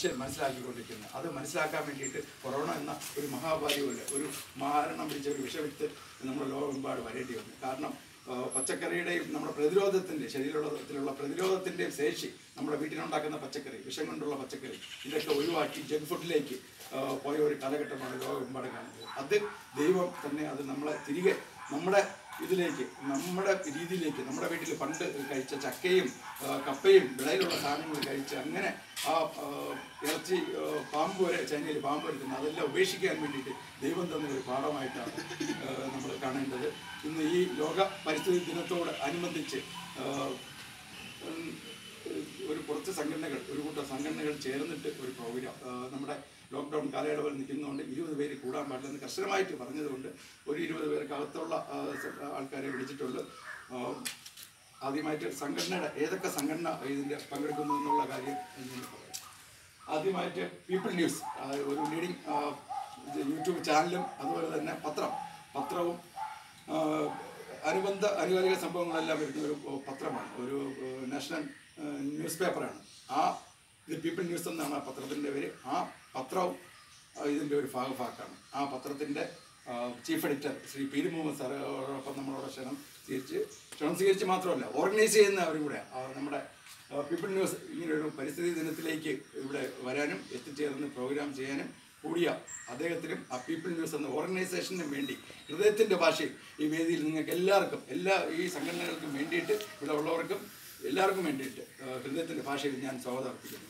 മനുഷ്യൻ മനസ്സിലാക്കിക്കൊണ്ടിരിക്കുന്നത് അത് മനസ്സിലാക്കാൻ വേണ്ടിയിട്ട് കൊറോണ എന്ന ഒരു മഹാഭാരിയമില്ല ഒരു മാരണം പിടിച്ച ഒരു വിഷവിത്ത് നമ്മുടെ ലോകമെമ്പാട് വരേണ്ടി വന്നു കാരണം ആ, പച്ചക്കറിയുടെയും നമ്മുടെ പ്രതിരോധത്തിൻ്റെ ശരീരത്തിലുള്ള പ്രതിരോധത്തിൻ്റെയും ശേഷി നമ്മുടെ വീട്ടിലുണ്ടാക്കുന്ന പച്ചക്കറി വിഷം കൊണ്ടുള്ള പച്ചക്കറി ഇതൊക്കെ ഒഴിവാക്കി ജങ്ക് ഫുഡിലേക്ക് ആ, പോയ ഒരു കാലഘട്ടമാണ് ലോകമെമ്പാട് കാണുന്നത് അത് ദൈവം തന്നെ അത് നമ്മളെ തിരികെ നമ്മുടെ ഇതിലേക്ക് നമ്മുടെ രീതിയിലേക്ക് നമ്മുടെ വീട്ടിൽ പണ്ട് കഴിച്ച ചക്കയും ആ, കപ്പയും വിളയിലുള്ള സാധനങ്ങൾ കഴിച്ച് അങ്ങനെ ആ ആ, ഇറച്ചി ആ, പാമ്പ് വരെ ചൈനയിൽ പാമ്പ് വരുത്തുന്നത് അതെല്ലാം ഉപേക്ഷിക്കാൻ വേണ്ടിയിട്ട് ദൈവം തന്ന ഒരു പാഠമായിട്ടാണ് നമ്മൾ കാണേണ്ടത് ഇന്ന് ഈ ലോക പരിസ്ഥിതി ദിനത്തോട് അനുബന്ധിച്ച് ആ, ഉം, ഒരു കുറച്ച് സംഘടനകൾ ഒരു കൂട്ടം സംഘടനകൾ ചേർന്നിട്ട് ഒരു പ്രോഗ്രാം ആ, നമ്മുടെ ലോക്ക്ഡൗൺ കാലയളവിൽ നിൽക്കുന്നതുകൊണ്ട് ഇരുപത് പേര് കൂടാൻ പാടില്ലെന്ന് കർശനമായിട്ട് പറഞ്ഞതുകൊണ്ട് ഒരു ഇരുപത് പേർക്കകത്തുള്ള ആ, സ- ആൾക്കാരെ വിളിച്ചിട്ടുള്ളൂ ആ, ആദ്യമായിട്ട് സംഘടനയുടെ ഏതൊക്കെ സംഘടന ഇതിൻ്റെ പങ്കെടുക്കുന്നു എന്നുള്ള കാര്യം ഞാൻ പറയാം ആദ്യമായിട്ട് പീപ്പിൾ ന്യൂസ് ആ, ഒരു ലീഡിങ് യൂട്യൂബ് ചാനലും അതുപോലെ തന്നെ പത്രം പത്രവും ആ, അനുബന്ധ അനുകാലിക സംഭവങ്ങളെല്ലാം വരുന്ന ഒരു ഓ, പത്രമാണ് ഒരു ഏ, നാഷണൽ ഏ, ന്യൂസ് പേപ്പറാണ് ആ ഇത് പീപ്പിൾ ന്യൂസ് എന്നാണ് ആ പത്രത്തിൻ്റെ പേര് ആ പത്രവും ആ, ഇതിൻ്റെ ഒരു ഭാഗഭാക്കാണ് ആ പത്രത്തിൻ്റെ ചീഫ് എഡിറ്റർ ശ്രീ പീരി മുഹമ്മദ് സാറോടൊപ്പം നമ്മളോട് ക്ഷണം സ്വീകരിച്ച് ക്ഷണം സ്വീകരിച്ച് മാത്രമല്ല ഓർഗനൈസ് ചെയ്യുന്നവരും കൂടെ ആ, നമ്മുടെ പീപ്പിൾ ന്യൂസ് ഇങ്ങനെ ഒരു പരിസ്ഥിതി ദിനത്തിലേക്ക് ഇവിടെ വരാനും എത്തിച്ചേർന്ന് പ്രോഗ്രാം ചെയ്യാനും കൂടിയ അദ്ദേഹത്തിനും ആ പീപ്പിൾ ന്യൂസ് എന്ന ഓർഗനൈസേഷനും വേണ്ടി ഹൃദയത്തിൻ്റെ ഭാഷയിൽ ഈ വേദിയിൽ നിങ്ങൾക്ക് എല്ലാവർക്കും എല്ലാ ഈ സംഘടനകൾക്കും വേണ്ടിയിട്ട് ഇവിടെ ഉള്ളവർക്കും എല്ലാവർക്കും വേണ്ടിയിട്ട് ആ, ഹൃദയത്തിൻ്റെ ഭാഷയിൽ ഞാൻ സ്വാഗതം അർപ്പിക്കുന്നു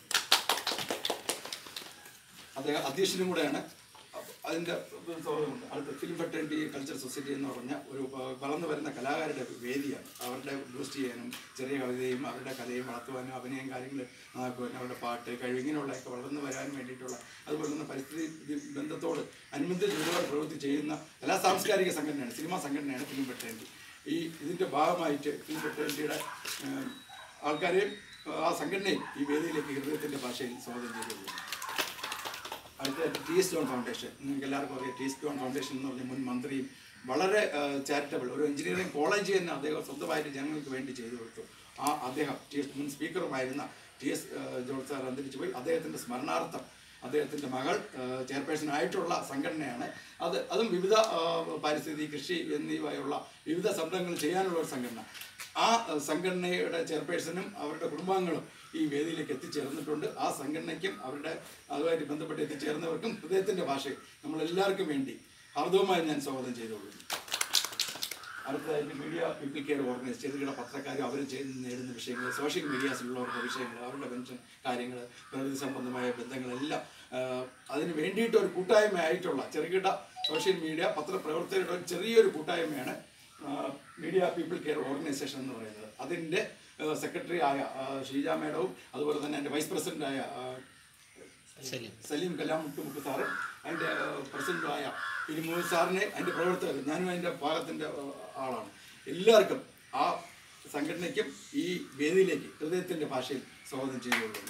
അദ്ദേഹം അധ്യക്ഷനും കൂടെയാണ് അപ്പ- അതിൻ്റെ സ്വാഗതമുണ്ട് അടുത്ത ഫിലിം ഫെറ്റേണിറ്റി കൾച്ചർ സൊസൈറ്റി എന്ന് പറഞ്ഞ ഒരു വ- വളർന്നു വരുന്ന കലാകാരുടെ വേദിയാണ് അവരുടെ ബൂസ്റ്റ് ചെയ്യാനും ചെറിയ കവിതയും അവരുടെ കലയും വളർത്തുവാനും അഭിനയം കാര്യങ്ങൾ ആക്കുവാനും അവരുടെ പാട്ട് കഴിവ് ഇങ്ങനെയുള്ളതൊക്കെ വളർന്നു വരാൻ വേണ്ടിയിട്ടുള്ള അതുപോലെ തന്നെ പരിസ്ഥിതി ഇത് ബന്ധത്തോട് അനുബന്ധിച്ച് ഒരുപാട് പ്രവൃത്തി ചെയ്യുന്ന എല്ലാ സാംസ്കാരിക സംഘടനയാണ് സിനിമാ സംഘടനയാണ് ഫിലിം ഫെറ്റേണിറ്റി ഈ ഇതിൻ്റെ ഭാഗമായിട്ട് ഫിലിം ഫെറ്റേണിറ്റിയുടെ ആൾക്കാരെയും ആ സംഘടനയും ഈ വേദിയിലേക്ക് ഹൃദയത്തിൻ്റെ ഭാഷയിൽ സ്വാഗതം ചെയ്തു അടുത്ത ടി എസ് ജോൺ ഫൗണ്ടേഷൻ നിങ്ങൾക്ക് എല്ലാവർക്കും അറിയാം ടി എസ് ജോൺ ഫൗണ്ടേഷൻ എന്ന് പറഞ്ഞ മുൻ മന്ത്രിയും വളരെ ചാരിറ്റബിൾ ഒരു എഞ്ചിനീയറിംഗ് കോളേജ് തന്നെ അദ്ദേഹം സ്വന്തമായിട്ട് ജനങ്ങൾക്ക് വേണ്ടി ചെയ്തു കൊടുത്തു ആ അദ്ദേഹം ടി എസ് മുൻ സ്പീക്കറുമായിരുന്ന ടി എസ് ജോൺ സാർ അന്തരിച്ചു പോയി അദ്ദേഹത്തിൻ്റെ സ്മരണാർത്ഥം അദ്ദേഹത്തിൻ്റെ മകൾ ചെയർപേഴ്സൺ ആയിട്ടുള്ള സംഘടനയാണ് അത് അതും വിവിധ ആ, പരിസ്ഥിതി കൃഷി എന്നിവയുള്ള വിവിധ സംരംഭങ്ങൾ ചെയ്യാനുള്ള ഒരു സംഘടന ആ ആ, സംഘടനയുടെ ചെയർപേഴ്സണും അവരുടെ കുടുംബാംഗങ്ങളും ഈ വേദിയിലേക്ക് എത്തിച്ചേർന്നിട്ടുണ്ട് ആ സംഘടനയ്ക്കും അവരുടെ അതുമായിട്ട് ബന്ധപ്പെട്ട് എത്തിച്ചേർന്നവർക്കും ഹൃദയത്തിൻ്റെ ഭാഷയിൽ നമ്മളെല്ലാവർക്കും വേണ്ടി ഹാർദവമായി ഞാൻ സ്വാഗതം ചെയ്തുകൊള്ളുന്നു അടുത്തതായിട്ട് മീഡിയ പീപ്പിൾ കെയർ ഓർഗനൈസ് ചെറുകിട പത്രക്കാരും അവർ ചെയ്യുന്ന നേടുന്ന വിഷയങ്ങൾ സോഷ്യൽ മീഡിയാസിലുള്ളവരുടെ വിഷയങ്ങൾ അവരുടെ പെൻഷൻ കാര്യങ്ങൾ പ്രകൃതി സംബന്ധമായ ബന്ധങ്ങളെല്ലാം ആ, അതിന് വേണ്ടിയിട്ട് ഒരു കൂട്ടായ്മയായിട്ടുള്ള ചെറുകിട സോഷ്യൽ മീഡിയ പത്രപ്രവർത്തകരുടെ ഒരു ചെറിയൊരു കൂട്ടായ്മയാണ് ആ, മീഡിയ പീപ്പിൾ കെയർ ഓർഗനൈസേഷൻ എന്ന് പറയുന്നത് അതിൻ്റെ സെക്രട്ടറി ആയ ആ, ഷീജ മേഡവും അതുപോലെ തന്നെ എൻ്റെ വൈസ് പ്രസിഡൻ്റായ സലീം കലാമുട്ട് മുക്ക് സാറ് അതിൻ്റെ പ്രസിഡൻ്റായ ഇരുമൂന്ന് സാറിനെ അതിൻ്റെ പ്രവർത്തകർ ഞാനും അതിൻ്റെ ഭാഗത്തിൻ്റെ ആളാണ് എല്ലാവർക്കും ആ സംഘടനയ്ക്കും ഈ വേദിയിലേക്ക് ഹൃദയത്തിൻ്റെ ഭാഷയിൽ സ്വാഗതം ചെയ്തുകൊള്ളുന്നു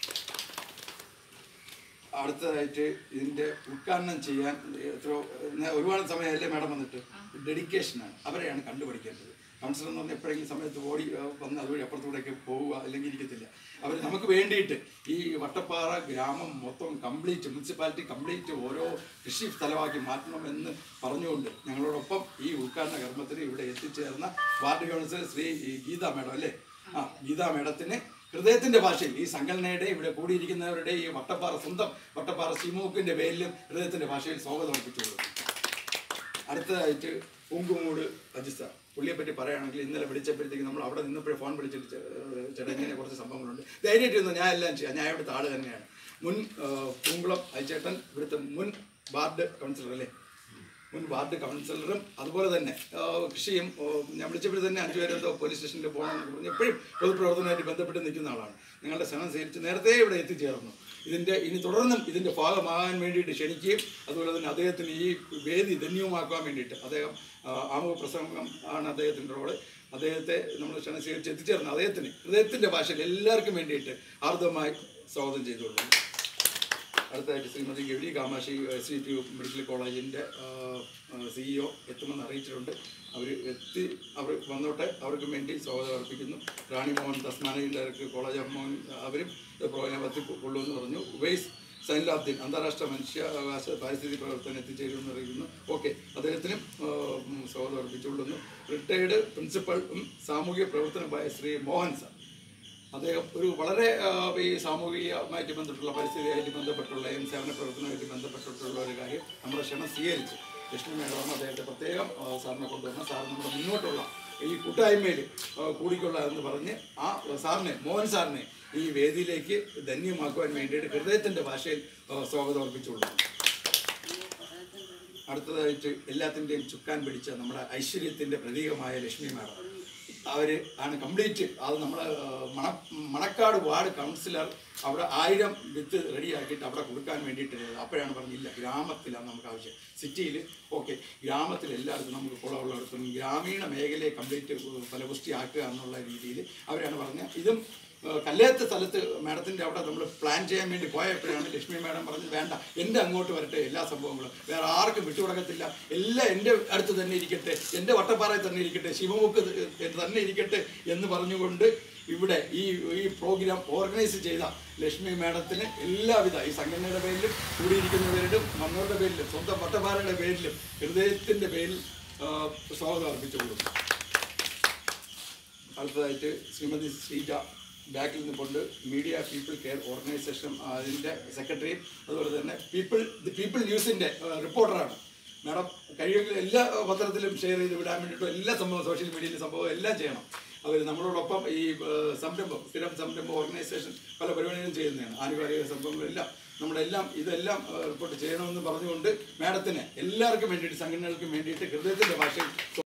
അടുത്തതായിട്ട് ഇതിൻ്റെ ഉദ്ഘാടനം ചെയ്യാൻ എത്രയോ ഞാൻ ഒരുപാട് സമയമല്ലേ മാഡം വന്നിട്ട് ഡെഡിക്കേഷനാണ് അവരെയാണ് കണ്ടുപിടിക്കേണ്ടത് കൗൺസിലർ എന്ന് പറഞ്ഞാൽ എപ്പോഴെങ്കിലും സമയത്ത് ഓടി ആ, വന്ന് അതുവഴി അപ്പുറത്തൂടെയൊക്കെ പോവുക അല്ലെങ്കിൽ ഇരിക്കത്തില്ല അവർ നമുക്ക് വേണ്ടിയിട്ട് ഈ വട്ടപ്പാറ ഗ്രാമം മൊത്തം കംപ്ലീറ്റ് മുനിസിപ്പാലിറ്റി കംപ്ലീറ്റ് ഓരോ കൃഷി സ്ഥലമാക്കി മാറ്റണമെന്ന് പറഞ്ഞുകൊണ്ട് ഞങ്ങളോടൊപ്പം ഈ ഉദ്ഘാടന കർമ്മത്തിന് ഇവിടെ എത്തിച്ചേർന്ന ward councillor Shri Geetha madam അല്ലേ ആ ഗീത മേഡത്തിന് ഹൃദയത്തിന്റെ ഭാഷയിൽ ഈ സംഘടനയുടെ ഇവിടെ കൂടിയിരിക്കുന്നവരുടെ ഈ വട്ടപ്പാറ സ്വന്തം വട്ടപ്പാറ സിമൂക്കിന്റെ പേരിലും ഹൃദയത്തിന്റെ ഭാഷയിൽ സ്വാഗതം അർപ്പിച്ചുകൊള്ളുന്നു അടുത്തതായിട്ട് പൂങ്കുമൂട് അജിസ പുള്ളിയെ പറ്റി പറയുകയാണെങ്കിൽ ഇന്നലെ വിളിച്ചപ്പോഴത്തേക്ക് നമ്മൾ അവിടെ നിന്നപ്പോഴേ ഫോൺ വിളിച്ചിട്ട് ചെ- ഏഹ് ചേട്ടാ ഇങ്ങനെ കുറച്ച് സംഭവങ്ങളുണ്ട് ധൈര്യമായിട്ട് ഇരുന്നു ഞാൻ എല്ലാം ചെയ്യാം ഞാൻ ഇവിടുത്തെ ആള് തന്നെയാണ് മുൻ ഏഹ്, പൂങ്കുളം അയച്ചേട്ടൻ ഇവിടുത്തെ മുൻ വാർഡ് കൗൺസിലർ അല്ലേ മുൻ വാർഡ് കൗൺസിലറും അതുപോലെ തന്നെ ആ, കൃഷിയും ഓ, ഞാൻ വിളിച്ചപ്പോൾ തന്നെ അഞ്ചു പേരെന്തോ പോലീസ് സ്റ്റേഷനിൽ പോകണം എന്ന് പറഞ്ഞ് എപ്പോഴും പൊതുപ്രവർത്തനമായിട്ട് ബന്ധപ്പെട്ട് നിൽക്കുന്ന ആളാണ് നിങ്ങളുടെ ക്ഷണം സ്വീകരിച്ച് നേരത്തെ ഇവിടെ എത്തിച്ചേർന്നു ഇതിൻ്റെ ഇനി തുടർന്നും ഇതിൻ്റെ ഭാഗമാകാൻ വേണ്ടിയിട്ട് ക്ഷണിക്കുകയും അതുപോലെ തന്നെ അദ്ദേഹത്തിന് ഈ വേദി ധന്യവുമാക്കാൻ വേണ്ടിയിട്ട് അദ്ദേഹം ആ, ആമുഖ പ്രസംഗം ആണ് അദ്ദേഹത്തിൻ്റെ റോള് അദ്ദേഹത്തെ നമ്മൾ ക്ഷണം സ്വീകരിച്ച് എത്തിച്ചേർന്നു അദ്ദേഹത്തിന് ഹൃദയത്തിൻ്റെ ഭാഷയിൽ എല്ലാവർക്കും വേണ്ടിയിട്ട് ആർദ്രമായി സ്വാഗതം ചെയ്തുകൊള്ളുന്നു അടുത്തതായിട്ട് Shrimati Gauri Kamakshi S C T medical കോളേജിൻ്റെ സിഇഒ എത്തുമെന്ന് അറിയിച്ചിട്ടുണ്ട് അവർ എത്തി അവർ വന്നോട്ടെ അവർക്ക് വേണ്ടി സ്വാഗതം അർപ്പിക്കുന്നു Rani Mohan Tasmani director college of Mohan അവരും പ്രോഗ്രാം എത്തിക്കൊള്ളുമെന്ന് പറഞ്ഞു ഉവൈസ് സൈൻലാബ്ദീൻ അന്താരാഷ്ട്ര മനുഷ്യാവകാശ പാരിസ്ഥിതിക പ്രവർത്തനം എത്തിച്ചേരുമെന്ന് അറിയിക്കുന്നു ഓക്കെ അദ്ദേഹത്തിനും ആ, ഉം, സ്വാഗതം അർപ്പിച്ചുകൊള്ളുന്നു റിട്ടയർഡ് പ്രിൻസിപ്പളും സാമൂഹിക പ്രവർത്തനമായ ശ്രീ മോഹൻ സാർ അദ്ദേഹം ഒരു വളരെ ആ, ഈ സാമൂഹികമായിട്ട് ബന്ധപ്പെട്ടുള്ള പരിസ്ഥിതിയായിട്ട് ബന്ധപ്പെട്ടുള്ള ഈ സേവന പ്രവർത്തനവുമായിട്ട് ബന്ധപ്പെട്ടിട്ടുള്ള ഒരു കാര്യം നമ്മുടെ ക്ഷണം സ്വീകരിച്ചു ലക്ഷ്മി മേഡമാണ് അദ്ദേഹത്തെ പ്രത്യേകം ആ, സാറിനെ കൊണ്ടുവന്ന് സാർ നമ്മുടെ മുന്നോട്ടുള്ള ഈ കൂട്ടായ്മയിൽ ആ, കൂടിക്കൊള്ള എന്ന് പറഞ്ഞ് ആ സാറിനെ മോഹൻ സാറിനെ ഈ വേദിയിലേക്ക് ധന്യമാക്കുവാൻ വേണ്ടിയിട്ട് ഹൃദയത്തിൻ്റെ ഭാഷയിൽ ആ, സ്വാഗതം അർപ്പിച്ചുകൊള്ളുന്നു അടുത്തതായിട്ട് എല്ലാത്തിൻ്റെയും ചുക്കാൻ പിടിച്ച നമ്മുടെ ഐശ്വര്യത്തിൻ്റെ പ്രതീകമായ ലക്ഷ്മി മാഡം അവർ ആണ് കംപ്ലീറ്റ് അത് നമ്മൾ മണ മണക്കാട് വാർഡ് കൗൺസിലർ അവിടെ ആയിരം വിത്ത് റെഡിയാക്കിയിട്ട് അവിടെ കൊടുക്കാൻ വേണ്ടിയിട്ട് അപ്പോഴാണ് പറഞ്ഞില്ല ഗ്രാമത്തിലാണ് നമുക്ക് ആവശ്യം സിറ്റിയിൽ ഓക്കെ ഗ്രാമത്തിൽ എല്ലായിടത്തും നമുക്ക് കുളമുള്ളിടത്തും ഗ്രാമീണ മേഖലയെ കംപ്ലീറ്റ് ഫലപുഷ്ടിയാക്കുക എന്നുള്ള രീതിയിൽ അവരാണ് പറഞ്ഞത് ഇതും ഏഹ് കല്ലേത്ത സ്ഥലത്ത് മാഡത്തിൻ്റെ അവിടെ നമ്മൾ പ്ലാൻ ചെയ്യാൻ വേണ്ടി പോയപ്പോഴാണ് ലക്ഷ്മി മാഡം പറഞ്ഞത് വേണ്ട എൻ്റെ അങ്ങോട്ട് വരട്ടെ എല്ലാ സംഭവങ്ങളും വേറെ ആർക്കും വിട്ടുകൊടുക്കത്തില്ല എല്ലാം എൻ്റെ അടുത്ത് തന്നെ ഇരിക്കട്ടെ എൻ്റെ വട്ടപ്പാറയിൽ തന്നെ ഇരിക്കട്ടെ ശിവമുക്ക് തന്നെ ഇരിക്കട്ടെ എന്ന് പറഞ്ഞുകൊണ്ട് ഇവിടെ ഈ ഈ പ്രോഗ്രാം ഓർഗനൈസ് ചെയ്ത ലക്ഷ്മി മാഡത്തിന് എല്ലാവിധ ഈ സംഘടനയുടെ പേരിലും കൂടിയിരിക്കുന്നവരുടെ വന്നവരുടെ പേരിലും സ്വന്തം വട്ടപ്പാറയുടെ പേരിലും ഹൃദയത്തിൻ്റെ പേരിൽ ആ, സ്വാഗതം അർപ്പിച്ചു കൊടുക്കുന്നു അടുത്തതായിട്ട് ശ്രീമതി ശ്രീജ ബാക്കിൽ നിന്നുകൊണ്ട് മീഡിയ പീപ്പിൾ കെയർ ഓർഗനൈസേഷൻ അതിൻ്റെ സെക്രട്ടറിയും അതുപോലെ തന്നെ പീപ്പിൾ ദി പീപ്പിൾ ന്യൂസിൻ്റെ റിപ്പോർട്ടറാണ് മാഡം കഴിയുമെങ്കിൽ എല്ലാ പത്രത്തിലും ഷെയർ ചെയ്ത് വിടാൻ വേണ്ടിയിട്ടും എല്ലാ സംഭവം സോഷ്യൽ മീഡിയയിലെ സംഭവം എല്ലാം ചെയ്യണം അവർ നമ്മളോടൊപ്പം ഈ ഏഹ്, സംരംഭം സ്ഥിരം സംരംഭം ഓർഗനൈസേഷൻ പല പരിപാടികളും ചെയ്യുന്നതാണ് ആനുകാലിക സംഭവങ്ങളെല്ലാം നമ്മളെല്ലാം ഇതെല്ലാം ഏഹ്, റിപ്പോർട്ട് ചെയ്യണമെന്ന് പറഞ്ഞുകൊണ്ട് മാഡത്തിന് എല്ലാവർക്കും വേണ്ടിയിട്ട് സംഘടനകൾക്കും വേണ്ടിയിട്ട് ഹൃദയത്തിൻ്റെ ഭാഷയിൽ